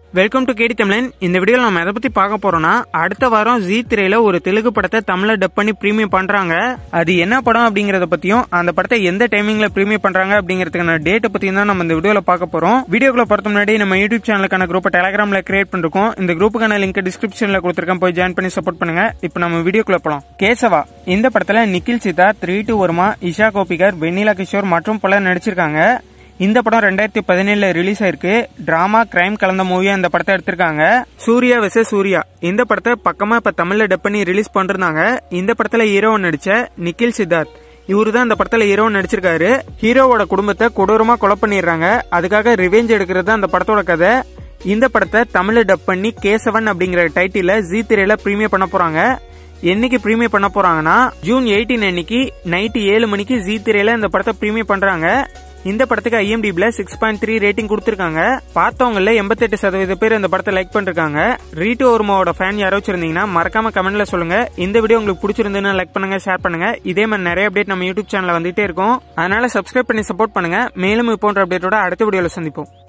welcome to கேடி தமிழன் இந்த வீடியோவில் நம்ம எதை பத்தி பார்க்க போறோம்னா அடுத்த வாரம் ஜி திரையில ஒரு தெலுங்கு படத்தை தமிழ்ல டப் பண்ணி ப்ரீமியம் பண்றாங்க அது என்ன படம் அப்படிங்கறத பத்தியும் அந்த படத்தை எந்த டைமிங்ல ப்ரீமியம் பண்றாங்க அப்படிங்கறதுக்கான டேட்டை பத்தியும் தான் நம்ம இந்த வீடியோல பார்க்க போறோம் வீடியோக்குள்ள போறது முன்னாடி நம்ம யூடியூப் சேனலுக்கான குரூப்பை டெலிகிராம்ல கிரியேட் பண்ணிருக்கோம் இந்த குரூப்புக்கான லிங்க் டிஸ்கிரிப்ஷன்ல கொடுத்துருக்கேன் போய் ஜாயின் பண்ணி சப்போர்ட் பண்ணுங்க இப்போ நம்ம வீடியோக்குள்ள போலாம் கேசவா இந்த படத்துல நிக்கில் சித்தார்த் த்ரீ டு வர்மா இஷா கோபிகர் வெண்ணிலா கிஷோர் மற்றும் பலர் நடிச்சிருக்காங்க இந்த படம் ரெண்டாயிரத்தி பதினேழுல ரிலீஸ் ஆயிருக்கு டிராமா கிரைம் கலந்த மூவியா இந்த படத்தை எடுத்திருக்காங்க சூர்யா வெச சூர்யா இந்த படத்தை பக்கமா இப்ப தமிழ்ல டப் பண்ணி ரிலீஸ் பண்ணிருந்தாங்க இந்த படத்துல ஹீரோ நடிச்ச நிக்கில் சித்தார்த் இவரு தான் இந்த படத்துல ஹீரோ நடிச்சிருக்காரு ஹீரோவோட குடும்பத்தை கொடூரமா கொலை பண்ணிடுறாங்க அதுக்காக ரிவெஞ்ச் எடுக்கிறது தான் அந்த படத்தோட கதை இந்த படத்தை தமிழ்ல டப் பண்ணி கேசவன் அப்படிங்கிற டைட்டில ஜி திரையில ப்ரீமியர் பண்ண போறாங்க என்னைக்கு ப்ரீமியர் பண்ண போறாங்கன்னா ஜூன் எயிட்டீன் அன்னைக்கு நைட்டு ஏழு மணிக்கு ஜி திரையில இந்த படத்தை ப்ரீமியர் பண்றாங்க இந்த படத்துக்கு ஐஎம்டிபில சிக்ஸ் பாயிண்ட் த்ரீ ரேட்டிங் கொடுத்துருக்காங்க பார்த்தவங்கள எண்பத்தெட்டு சதவீத பேர் இந்த படத்தை லைக் பண்ணிருக்காங்க ரீட்டு ஒருமாவோட ஃபேன் யாராச்சும் இருந்தீங்கன்னா மறக்காம கமெண்ட்ல சொல்லுங்க இந்த வீடியோ உங்களுக்கு பிடிச்சிருந்ததுன்னா லைக் பண்ணுங்க ஷேர் பண்ணுங்க இதே மாதிரி நிறைய அப்டேட் நம்ம யூடியூப் சேனல்ல வந்துட்டே இருக்கும் அதனால சப்ஸ்கிரைப் பண்ணி சப்போர்ட் பண்ணுங்க மேலும் இது போன்ற அப்டேட்டோட அடுத்த வீடியோல சந்திப்போம்